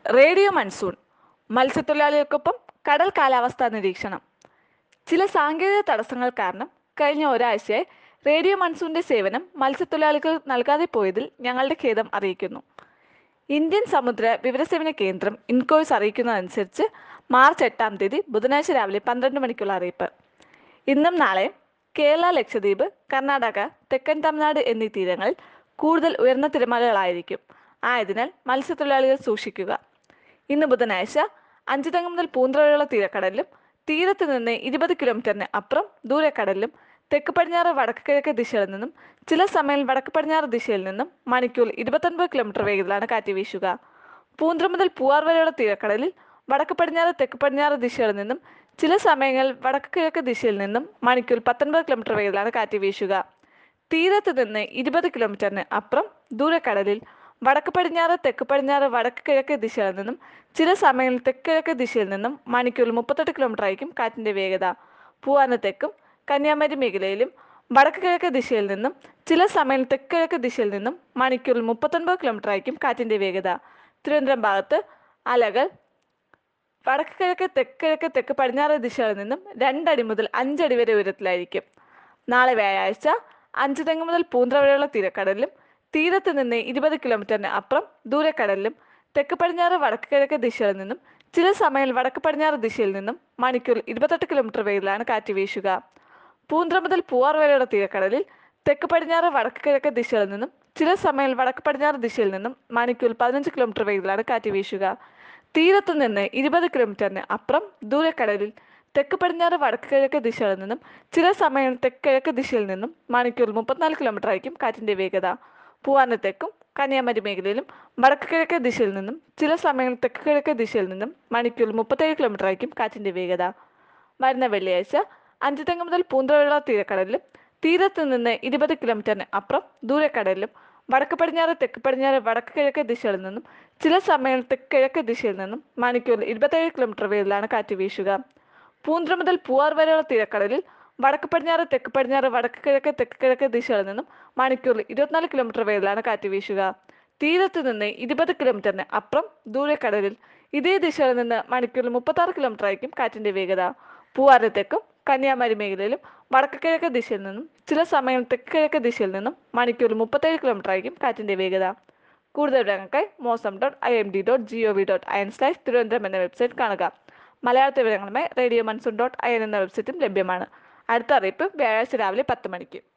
radio monsoon മത്സ്യത്തൊഴിലാളികൾക്കൊപ്പം കടൽ കാലാവസ്ഥാ നിരീക്ഷണം ചില സാങ്കേതിക തടസ്സങ്ങൾ കാരണം കഴിഞ്ഞ ഒരാഴ്ചയായി റേഡിയോ മൺസൂണിന്റെ സേവനം മത്സ്യത്തൊഴിലാളികൾ നൽകാതെ പോയതിൽ ഞങ്ങളുടെ ഖേദം അറിയിക്കുന്നു ഇന്ത്യൻ സമുദ്ര വിവരസേവന കേന്ദ്രം ഇൻകോയ്സ് അറിയിക്കുന്നതനുസരിച്ച് മാർച്ച് എട്ടാം തീയതി ബുധനാഴ്ച രാവിലെ പന്ത്രണ്ട് മണിക്കുള്ള അറിയിപ്പ് ഇന്നും നാളെയും കേരള ലക്ഷദ്വീപ് കർണാടക തെക്കൻ തമിഴ്നാട് എന്നീ തീരങ്ങളിൽ കൂടുതൽ ഉയർന്ന തിരമാലകളായിരിക്കും ആയതിനാൽ മത്സ്യത്തൊഴിലാളികൾ സൂക്ഷിക്കുക ഇന്ന് ബുധനാഴ്ച അഞ്ചുതങ്ങ് മുതൽ പൂന്തറ വരെയുള്ള തീരക്കടലിലും തീരത്ത് നിന്ന് ഇരുപത് കിലോമീറ്ററിന് അപ്പുറം ദൂരക്കടലിലും തെക്ക് പടിഞ്ഞാറ് വടക്ക് കിഴക്ക് ദിശയിൽ നിന്നും ചില സമയം വടക്ക് പടിഞ്ഞാറ് ദിശയിൽ നിന്നും മണിക്കൂർ ഇരുപത്തൊൻപത് കിലോമീറ്റർ വേഗത്തിലാണ് കാറ്റ് വീശുക പൂന്തറ മുതൽ പൂവാർ വരെയുള്ള തീരക്കടലിൽ വടക്ക് പടിഞ്ഞാറ് തെക്ക് പടിഞ്ഞാറ് ദിശയിൽ നിന്നും ചില സമയങ്ങളിൽ വടക്ക് കിഴക്ക് ദിശയിൽ നിന്നും മണിക്കൂർ പത്തൊൻപത് കിലോമീറ്റർ വേഗത്തിലാണ് കാറ്റ് വീശുക തീരത്ത് നിന്ന് ഇരുപത് കിലോമീറ്ററിന് അപ്പുറം ദൂരക്കടലിൽ വടക്ക് പടിഞ്ഞാറ് തെക്ക് പടിഞ്ഞാറ് വടക്ക് കിഴക്ക് ദിശയിൽ നിന്നും ചില സമയങ്ങളിൽ തെക്ക് കിഴക്ക് ദിശയിൽ നിന്നും മണിക്കൂറിൽ മുപ്പത്തെട്ട് കിലോമീറ്റർ ആയിരിക്കും കാറ്റിന്റെ വേഗത പൂവാന തെക്കും കന്യാകുമാരി മേഖലയിലും വടക്ക് കിഴക്ക് ദിശയിൽ നിന്നും ചില സമയം തെക്ക് കിഴക്ക് ദിശയിൽ നിന്നും മണിക്കൂറിൽ മുപ്പത്തൊൻപത് കിലോമീറ്റർ ആയിരിക്കും കാറ്റിന്റെ വേഗത തിരുവനന്തപുരം ഭാഗത്ത് അലകൾ വടക്ക് കിഴക്ക് തെക്ക് കിഴക്ക് തെക്ക് പടിഞ്ഞാറ് ദിശകളിൽ നിന്നും രണ്ടടി മുതൽ അഞ്ചടി വരെ ഉയരത്തിലായിരിക്കും നാളെ വ്യാഴാഴ്ച അഞ്ച് തെങ്ങ് മുതൽ പൂന്തറ വരെയുള്ള തീരക്കടലിലും തീരത്ത് നിന്ന് ഇരുപത് കിലോമീറ്ററിന് അപ്പുറം ദൂരക്കടലിലും തെക്ക് പടിഞ്ഞാറ് വടക്ക് കിഴക്ക് ദിശയിൽ നിന്നും ചില സമയം വടക്ക് പടിഞ്ഞാറ് ദിശയിൽ നിന്നും മണിക്കൂർ ഇരുപത്തെട്ട് കിലോമീറ്റർ വേഗത്തിലാണ് കാറ്റ് വീശുക പൂന്തറ മുതൽ പൂവാർ വരെയുള്ള തീരക്കടലിൽ തെക്ക് പടിഞ്ഞാറ് വടക്ക് കിഴക്ക് ദിശയിൽ നിന്നും ചില സമയം വടക്ക് പടിഞ്ഞാറ് ദിശയിൽ നിന്നും മണിക്കൂർ പതിനഞ്ച് കിലോമീറ്റർ വേഗത്തിലാണ് കാറ്റ് വീശുക തീരത്തു നിന്ന് ഇരുപത് കിലോമീറ്ററിന് അപ്പുറം ദൂരക്കടലിൽ തെക്ക് പടിഞ്ഞാറ് വടക്ക് കിഴക്ക് ദിശയിൽ നിന്നും ചില സമയം തെക്ക് കിഴക്ക് ദിശയിൽ നിന്നും മണിക്കൂർ മുപ്പത്തിനാല് കിലോമീറ്റർ ആയിരിക്കും കാറ്റിന്റെ വേഗത പൂവാനത്തേക്കും കന്യാകുമാരി മേഖലയിലും വടക്ക് കിഴക്ക് ദിശയിൽ നിന്നും ചില സമയങ്ങളിൽ തെക്ക് കിഴക്ക് ദിശയിൽ നിന്നും മണിക്കൂർ മുപ്പത്തേഴ് കിലോമീറ്റർ ആയിരിക്കും കാറ്റിന്റെ വേഗത വരുന്ന വെള്ളിയാഴ്ച അഞ്ചുതെങ്ങ് മുതൽ പൂന്തറയുള്ള തീരക്കടലിലും തീരത്ത് നിന്ന് ഇരുപത് കിലോമീറ്ററിന് അപ്പുറം ദൂരക്കടലിലും വടക്ക് പടിഞ്ഞാറ് തെക്ക് പടിഞ്ഞാറ് വടക്ക് കിഴക്ക് ദിശയിൽ നിന്നും ചില സമയങ്ങളിൽ തെക്ക് കിഴക്ക് ദിശയിൽ നിന്നും മണിക്കൂറിൽ ഇരുപത്തേഴ് കിലോമീറ്റർ വേഗത്തിലാണ് കാറ്റ് വീശുക പൂന്തറ മുതൽ പൂവാർ വരെയുള്ള തീരക്കടലിൽ വടക്ക് പടിഞ്ഞാറ് തെക്ക് പടിഞ്ഞാറ് വടക്ക് കിഴക്ക് തെക്ക് കിഴക്ക് ദിശയിൽ നിന്നും മണിക്കൂറിൽ ഇരുപത്തിനാല് കിലോമീറ്റർ വേഗത്തിലാണ് കാറ്റ് വീശുക തീരത്ത് നിന്ന് ഇരുപത് കിലോമീറ്ററിന് അപ്പുറം ദൂരക്കടലിൽ ഇതേ ദിശയിൽ നിന്ന് മണിക്കൂറിൽ മുപ്പത്താറ് കിലോമീറ്റർ ആയിരിക്കും കാറ്റിന്റെ വേഗത പൂവാരത്തേക്കും കന്യാകുമാരി മേഖലയിലും വടക്ക് കിഴക്ക് ദിശയിൽ നിന്നും ചില സമയം തെക്ക് കിഴക്ക് ദിശയിൽ നിന്നും മണിക്കൂറിൽ മുപ്പത്തേഴ് കിലോമീറ്റർ ആയിരിക്കും കാറ്റിന്റെ വേഗത കൂടുതൽ വിവരങ്ങൾക്കായി Mausam dot I M D dot G O V dot I N slash Thiruvananthapuram എന്ന വെബ്സൈറ്റ് കാണുക മലയാളത്തെ വിവരങ്ങളുമായി radio monsoon dot I N എന്ന വെബ്സൈറ്റും ലഭ്യമാണ് അടുത്ത അറിയിപ്പ് വ്യാഴാഴ്ച രാവിലെ പത്ത് മണിക്ക്